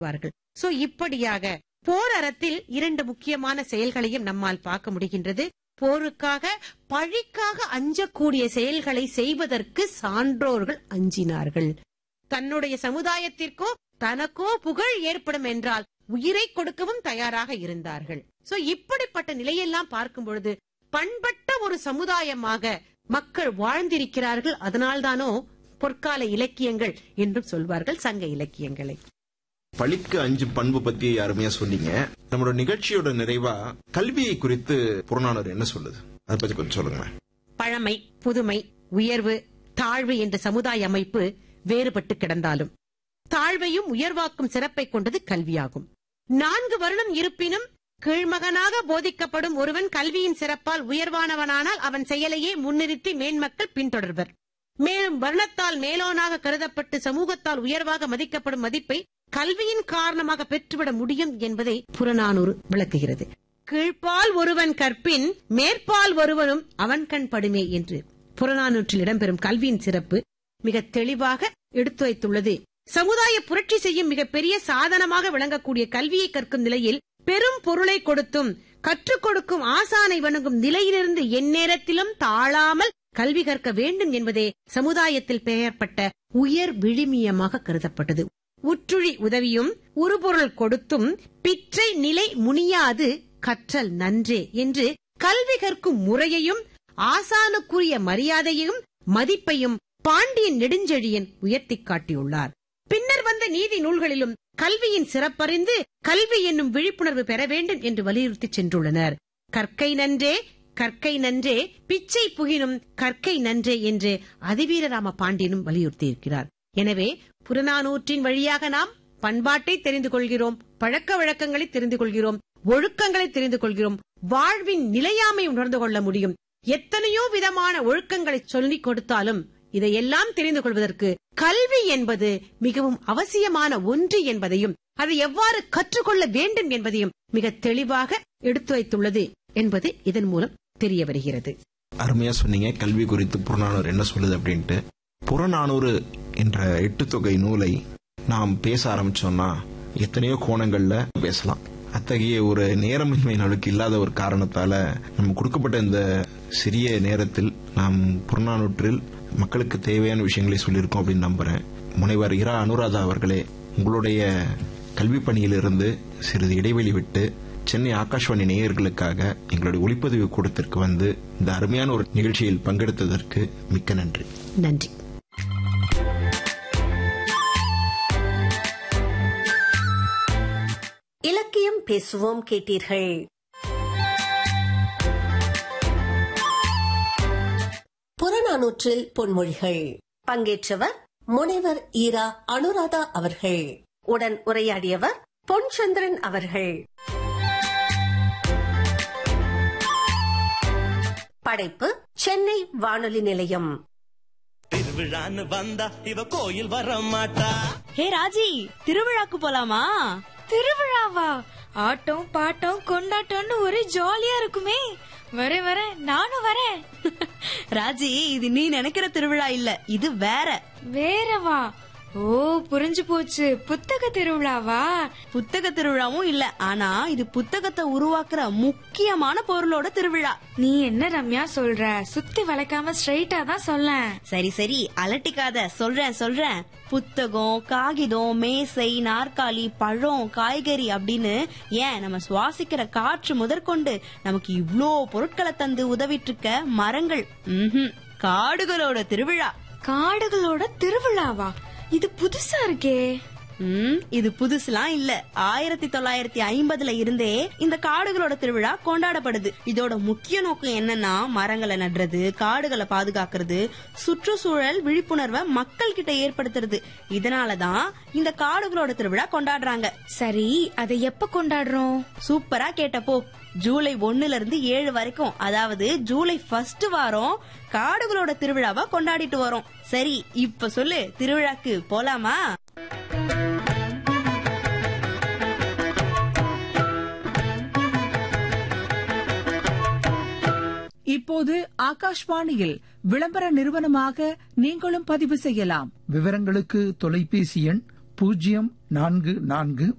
வார்கள் so இப்படியாக போர் அறத்தில் இரண்டு முக்கியமான செயல்களையும் நம்மால் பார்க்க முடிகின்றது போருக்காக பழிக்காக அஞ்சக்கூடிய செயல்களை செய்வதற்கு சான்றோர்கள் அஞ்சினார்கள் தன்னுடைய சமுதாயத்திற்கோ தனக்கோ புகழ் ஏற்படும் என்றால் உயிரை கொடுக்கவும் தயாராக இருந்தார்கள் சோ இப்படிப்பட்ட நிலையெல்லாம் பார்க்கும் பொழுது பண்பட்ட ஒரு சமுதாயமாக மக்கள் வாழ்ந்திருக்கிறார்கள் அதனால்தானோ பொற்கால இலக்கியங்கள் என்றும் சொல்வார்கள் சங்க இலக்கியங்களை பழிக்கு அஞ்சு பண்பு பத்தி அருமையா சொன்னீங்க நம்மளோட நிகழ்ச்சியோட நிறைவா கல்வியை குறித்து புறநானூறு என்ன சொல்லுது அதை பத்தி கொஞ்சம் சொல்லுங்க பழமை புதுமை உயர்வு தாழ்வு என்ற சமுதாய அமைப்பு வேறுபட்டு கிடந்தாலும் தாழ்வையும் உயர்வாக்கும் சிறப்பை கொண்டது கல்வியாகும் நான்கு வருடம் இருப்பினும் கீழ்மகனாக போதிக்கப்படும் ஒருவன் கல்வியின் சிறப்பால் உயர்வானவனானால் அவன் செயலையே முன்னிறுத்தி மேன்மக்கள் பின்தொடர்வர் மேலும் வர்ணத்தால் மேலோனாக கருதப்பட்டு சமூகத்தால் உயர்வாக மதிக்கப்படும் மதிப்பை கல்வியின் காரணமாக பெற்றுவிட முடியும் என்பதை புறநானூறு விளக்குகிறது கீழ்ப்பால் ஒருவன் கற்பின் மேற்பால் ஒருவனும் அவன் கண் படுமே என்று புறநானூற்றில் இடம்பெறும் கல்வியின் சிறப்பு மிக தெளிவாக எடுத்துரைத்துள்ளது சமுதாய புரட்சி செய்யும் மிகப்பெரிய சாதனமாக விளங்கக்கூடிய கல்வியை கற்கும் நிலையில் பெரும் பொருளை கொடுத்தும் கற்றுக் கொடுக்கும் ஆசானை வணங்கும் நிலையிலிருந்து எந்நேரத்திலும் தாழாமல் கல்வி கற்க வேண்டும் என்பதே சமுதாயத்தில் பெயர்பட்ட உயர் விழுமியமாக கருதப்பட்டது உற்றுழி உதவியும் உருபொருள் கொடுத்தும் பிற்றை நிலை முனியாது கற்றல் நன்றே என்று கல்வி கற்கும் முறையையும் ஆசானுக்குரிய மரியாதையையும் மதிப்பையும் பாண்டியன் நெடுஞ்செழியன் உயர்த்திக் காட்டியுள்ளார் பின்னர் வந்த நீதி நூல்களிலும் கல்வியின் சிறப்பறிந்து கல்வி என்னும் விழிப்புணர்வு பெற வேண்டும் என்று வலியுறுத்தி சென்றுள்ளனர் கற்கை நன்றே கற்கை நன்றே பிச்சை புகினும் கற்கை நன்றே என்று அதிவீரராம பாண்டியனும் வலியுறுத்தியிருக்கிறார் எனவே புறநானூற்றின் வழியாக நாம் பண்பாட்டை தெரிந்து கொள்கிறோம் பழக்க வழக்கங்களை தெரிந்து கொள்கிறோம் ஒழுக்கங்களை தெரிந்து கொள்கிறோம் வாழ்வின் நிலையாமை உணர்ந்து கொள்ள முடியும் எத்தனையோ விதமான ஒழுக்கங்களை சொல்லிக் கொடுத்தாலும் இதையெல்லாம் தெரிந்து கொள்வதற்கு கல்வி என்பது மிகவும் அவசியமான ஒன்று என்பதையும் அதை எவ்வாறு கற்றுக்கொள்ள வேண்டும் என்பதையும் மிக தெளிவாக எடுத்துரைத்துள்ளது என்பது இதன் மூலம் தெரிய வருகிறது அருமையா சொன்னீங்க கல்வி குறித்து புறநானூறு என்ன சொல்லுது அப்படின்ட்டு புறநானூறு என்ற எட்டு தொகை நூலை நாம் பேச ஆரம்பிச்சோம்னா எத்தனையோ கோணங்கள்ல பேசலாம் அத்தகைய ஒரு நேரமின்மை நமக்கு இல்லாத ஒரு காரணத்தால நம்ம கொடுக்கப்பட்ட இந்த சிறிய நேரத்தில் நாம் புறநானூற்றில் மக்களுக்கு தேவையான விஷயங்களை சொல்லியிருக்கோம் அப்படின்னு நம்புறேன் முனைவர் இரா அனுராதா அவர்களே உங்களுடைய கல்வி பணியிலிருந்து சிறிது இடைவெளி விட்டு சென்னை ஆகாஷ்வாணி நேயர்களுக்காக எங்களுடைய ஒளிப்பதிவு கூடத்திற்கு வந்து இந்த அருமையான ஒரு நிகழ்ச்சியில் பங்கெடுத்ததற்கு மிக்க நன்றி நன்றி இலக்கியம் பேசுவோம் கேட்டீர்கள் புறநானூற்றில் பொன்மொழிகள் பங்கேற்றவர் முனைவர் ஈரா அனுராதா அவர்கள் உடன் உரையாடியவர் பொன்சந்திரன் அவர்கள் படைப்பு சென்னை வானொலி நிலையம் திருவிழான்னு வந்தா இவ கோயில் வர மாட்டா ஹே ராஜி திருவிழாக்கு போலாமா திருவிழாவா ஆட்டம் பாட்டம் கொண்டாட்டம்னு ஒரே ஜாலியா இருக்குமே வரேன் வரேன் நானும் வரேன் ராஜி இது நீ நினைக்கிற திருவிழா இல்ல இது வேற வேறவா ஓ புரிஞ்சு போச்சு புத்தக திருவிழாவா புத்தக திருவிழாவும் இல்ல ஆனா இது புத்தகத்தை உருவாக்குற முக்கியமான பொருளோட திருவிழா நீ என்ன ரம்யா சொல்ற சுத்தி வளைக்காம ஸ்ட்ரைட்டா தான் சொல்ல சரி சரி அலட்டிக்காத சொல்றேன் சொல்றேன் புத்தகம் காகிதம் மேசை நாற்காலி பழம் காய்கறி அப்படின்னு ஏன் நம்ம சுவாசிக்கிற காற்று முதற்கொண்டு நமக்கு இவ்ளோ பொருட்களை தந்து உதவிட்டு இருக்க மரங்கள் ம்ஹும், காடுகளோட திருவிழா காடுகளோட திருவிழாவா இது புதுசா இருக்கே ம், இது புதுசுலாம் இல்ல ஆயிரத்தி தொள்ளாயிரத்தி ஐம்பதுல இருந்தே இந்த காடுகளோட திருவிழா கொண்டாடப்படுது இதோட முக்கிய நோக்கம் என்னன்னா மரங்களை நடுறது காடுகளை பாதுகாக்கிறது சுற்றுச்சூழல் விழிப்புணர்வை மக்கள் கிட்ட ஏற்படுத்துறது இதனாலதான் இந்த காடுகளோட திருவிழா கொண்டாடுறாங்க சரி அதை எப்ப கொண்டாடுறோம் சூப்பரா கேட்டப்போ ஜூலை ஒண்ணுல இருந்து ஏழு வரைக்கும் அதாவது ஜூலை ஃபர்ஸ்ட் வாரம் காடுகளோட திருவிழாவை கொண்டாடிட்டு வரோம் சரி இப்ப சொல்லு திருவிழாக்கு போலாமா இப்போது ஆகாஷ்வாணியில் விளம்பர நிறுவனமாக நீங்களும் பதிவு செய்யலாம் விவரங்களுக்கு தொலைபேசி எண் பூஜ்ஜியம் நான்கு நான்கு